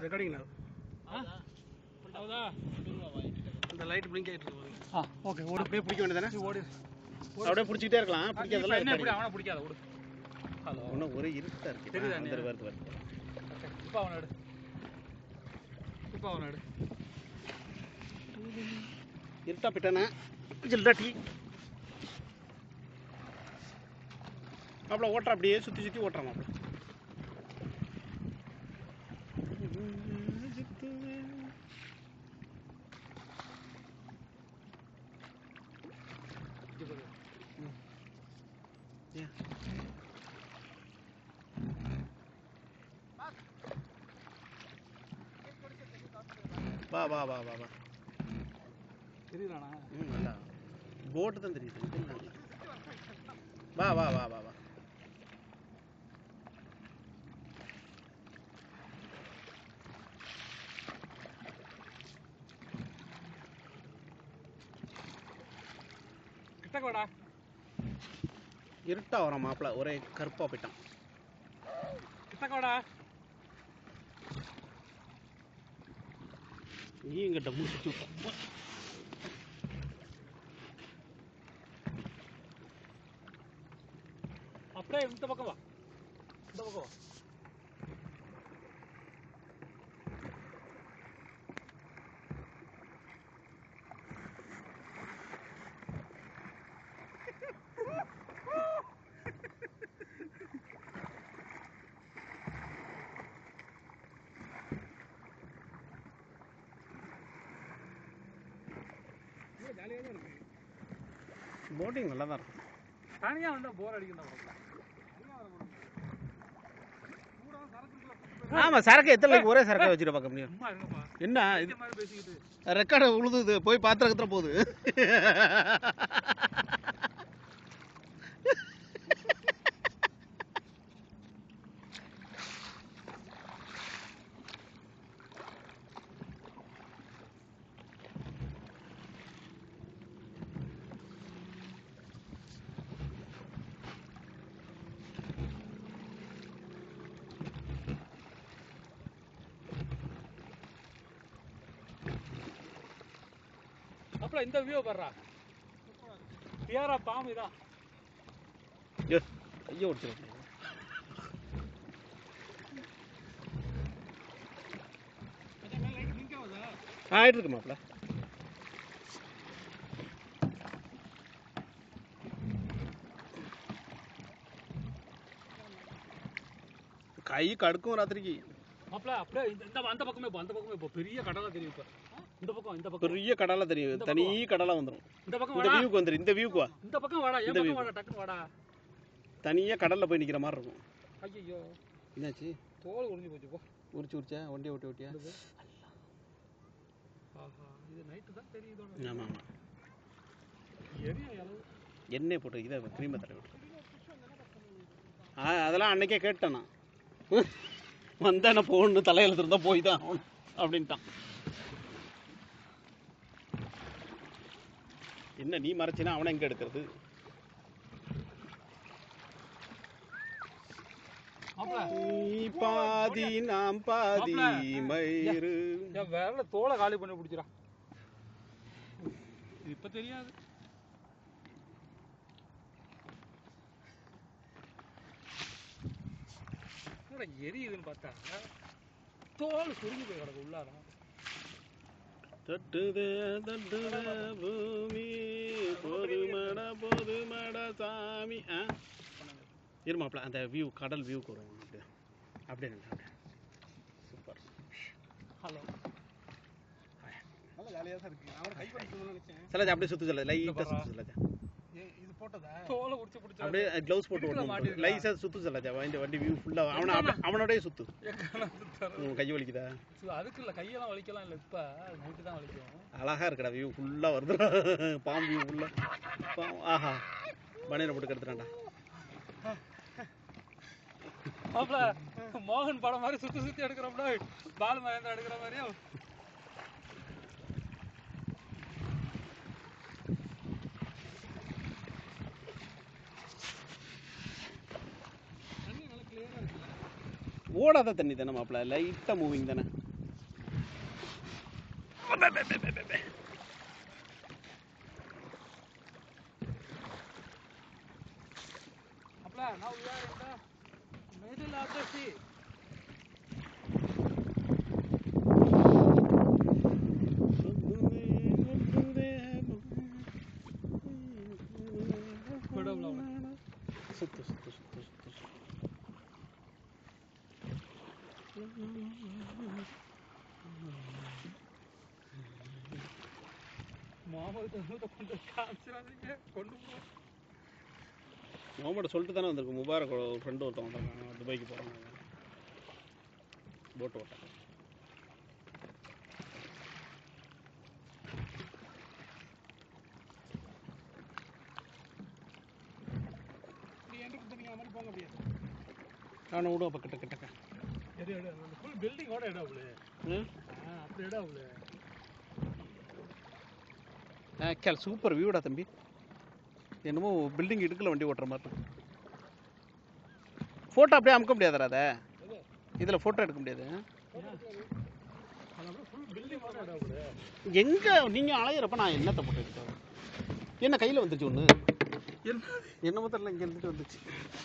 Recording ಹೌದಾ அந்த light blink ஆயிட்டு இருக்கு பாருங்க. ಹಾ ಓಕೆ ಓಡು அப்படியே பிடிக்க வேண்டியதானே ಓಡಿ அப்படியே பிடிச்சிக்கிட்டே இருக்கலாம் என்ன பிடிக்காதெல்லாம் இப்படி இருக்காது. அவனை பிடிக்காத ஓடு ஹலோ ஒன்றும் ஒரே இருட்டா இருக்கு தெரியுதா அந்த நீ? வருது வருது இப்போ அவனை எடு இப்போ அவனை எடு இருட்டா பிட்டானே ஜில்டா டீ மாப்பிள ஓட்டுற அப்படியே சுற்றி சுற்றி ஓட்டுறான் மாப்பிள வா வா வா வா வா தெரியுதாண்ணா ம் நல்லா போட்டு தான் தெரியுது இது என்ன? வா வா வா வா வா கிட்ட வாடா இருட்டா வரான் மாப்பிள ஒரே கருப்பா போயிட்டான் கிட்ட வாடா நீ இங்க டம்மு சுத்தி விட்டான் அப்படியே இந்த பக்கம் வா இந்த பக்கம் வா ஜாலியாக தான் இருக்கு போட்டிங் நல்லா தான் இருக்கும் தனியாக வந்தால் போர் அடிக்கும் தான் உனக்கு ஆமா சரக்கு எத்தனை நாளைக்கு ஒரே சரக்கை வச்சுட்டு பார்க்க முடியும் சும்மா இருங்கப்பா என்ன இது இந்த மாதிரி பேசிக்கிட்டு ரெக்கார்டு உழுதுது போய் பாத்திரத்துல போகுது அப்புறம் இந்த வியூ பாடுறா பியாரா பாம்பு இதான் ஐயோ ஐயோ ஒடிச்சிடும் ஆயிட்டு இருக்கு மாப்பிள கை கடுக்கும் ராத்திரிக்கு மாப்பிள அப்படியே இந்த இந்த அந்த பக்கமே போ அந்த பக்கமே போ பெரிய கடலா தெரியும் இப்ப இந்த பக்கம் இந்த பக்கம் பெரிய கடலா தெரியும் இந்த தனி கடலா வந்துடும் இந்த பக்கம் இந்த வாடா வியூக்கு வந்துடும் இந்த வியூக்கு வா இந்த பக்கம் வாடா என் இந்த பக்கம் view. வாடா டக்குனு வாடா தனியா கடல்ல போய் நிக்கிற மாதிரி இருக்கும் ஐயோ என்னாச்சு தோல் உறிஞ்சு போச்சு போ உரிச்சு உரிச்சா வண்டி ஓட்டி ஓட்டியா இந்த போ. ஆஹா இது நைட்டு தான் தெரியுது இதோட ஆமா ஆமா எரியும் இளவு எண்ணெய் போட்டு இதை கிரீமை தடவி விட்டு ஆ அதெல்லாம் அன்னைக்கே கேட்டேன் நான் வந்தா என்ன போகணும் தலையில இருந்தா போய் தான் ஆகணும் அப்படின்ட்டான் என்ன நீ மறைச்சினா அவனை எங்க எடுக்கிறது மாப்பிள நீ பாதி நாம் பாதி மாப்ள. மயிறு என் விரல தோலை காலி பண்ணி பிடிச்சிடா இப்ப தெரியாது என்னடா எரியுதுன்னு பார்த்தா தோல் சுருங்கி போய் கிடக்கு உள்ளார தட்டுதே தட்டுதே பூமி போதுமட போதுமட சாமி ஆ இருமாப்ல அந்த வியூ கடல் வியூக்கு வரும் அப்படியே அப்படியே நின்று அப்படியே சூப்பர் ஹலோ நல்ல ஜாலியாக தான் இருக்கு அவனை கை பண்ணிட்டு நினைச்சேன் சலாஜா அப்படியே சுத்து சலாஜா லைட்டாக பாரா. சுத்து சலாஜா ஏய், இது போட்டதா தோலை பிடிச்சி பிடிச்சா அப்படியே க்ளவுஸ் போட்டு இதுக்குள்ள ஓட்டணும் மாட்டிருக்கா? லைஸாக சுத்து சலாஜா வண்டி வண்டி வியூ ஃபுல்லாக அவனை அவன- அவனோடய சுத்து அதுக்கு உன் கை வலிக்குதா இல்ல கையெல்லாம் வலிக்கலாம் இல்ல இப்ப நைட்டு தான் வலிக்கும் அழகா இருக்குடா வியூ ஃபுல்லாக வருது பாம்பு வியூ ஃபுல்லாக பாம்பு ஆஹா பனியனை போட்டு கெடுத்துட்டான்டா மாப்ள மோகன் படம் மாதிரி சுத்தி சுத்தி எடுக்கிறோம்ல பால் மகேந்திரா எடுக்கிற மாதிரியும் ஓடாத தண்ணி தானே மாப்பிள்ள லைட்டாக மூவிங் தானே Appla, now we are in the middle of the sea. விடவுல அவனை. சுத்து சுத்து சுத்து சுத்து முகமது தன்னூத்தை கொஞ்சம் காமிச்சிடாதீங்க கொண்டு போ முகமது சொல்லிட்டு தானே வந்திருக்கு முபாரக் ஒரு ஃப்ரெண்டு ஒருத்தன் வந்தாங்க துபாய்க்கு போகிறாங்க போட்டு ஓட்டாங்க இப்படி என்ட்ரு கொடுத்தீங்க அந்த மாதிரி போங்க அப்படியே நான் விடுவோம் அப்போ கிட்ட கிட்டக்க எடு எடு அந்த ஃபுல் பில்டிங்கோட இடம் அவ்வளோ ம் ஆ அப்படி இடம் அவ்வளோ கேள் சூப்பர் வியூடா தம்பி என்னமோ பில்டிங் இடுக்கல வண்டி ஓட்டுற மாதிரி இருக்கு ஃபோட்டோ அப்படியே அமுக்க முடியாதுடா அதை இதில் ஃபோட்டோ எடுக்க முடியாது அது அப்படியே ஃபுல் பில்டிங்கோட இடம் அவ்வளோ எங்கே நீங்கள் அலையிறப்ப நான் என்னத்தை போட்டு எடுத்தேன் என்ன கையில் வந்துச்சு ஒன்று என்னமோ தெரியல இங்கே இருந்துட்டு வந்துச்சு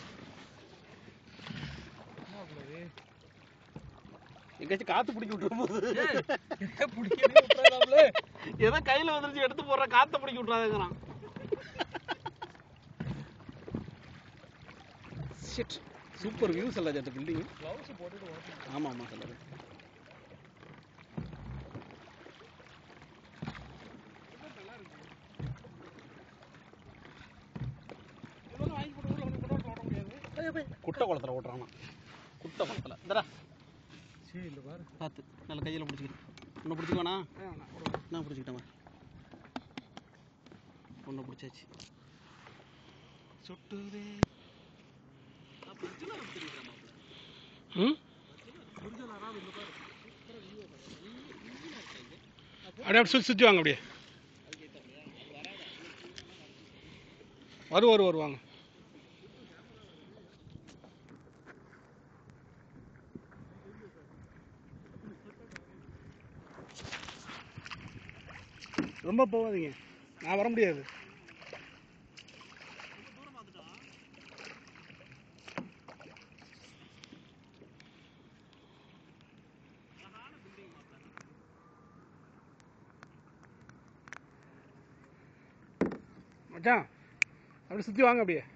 என்ன அவ்வளோ எங்கேயாச்சும் காற்று பிடிக்க விட்டுற போகுது பிடிக்கவே விட்டுறாங்களே ஏதோ கையில் வந்துருச்சு எடுத்து போடுற காற்றை பிடிக்க விட்றாதுங்கிறான் ஷிட் சூப்பர் வியூ செல்லாது அந்த பில்டிங் க்ளவுஸ் போட்டுட்டு ஓட்டணும் ஆமாம் ஆமாம் செல்லாது இதெல்லாம் வாங்கி போட்டு ஊரில் வந்து கூட ஓட்ட முடியாது குட்டை குளத்துல ஓட்டுறானா குட்டை குளத்துல இந்தடா சரி இல்லை பாரு பார்த்து நல்ல கையில் பிடிச்சிக்கிட்டு ஒன்று பிடிச்சிக்கோண்ணா ஆ நான் கூட நான் பிடிச்சிக்கிட்டேன் ஒன்று பிடிச்சாச்சு சுட்டுதே ம் அப்படியே சுற்றி சுற்றி வாங்க அப்படியே வரும் வரும் வருவாங்க ரொம்ப போகாதீங்க நான் வர முடியாது மச்சான் அப்படி சுற்றி வாங்க அப்படியே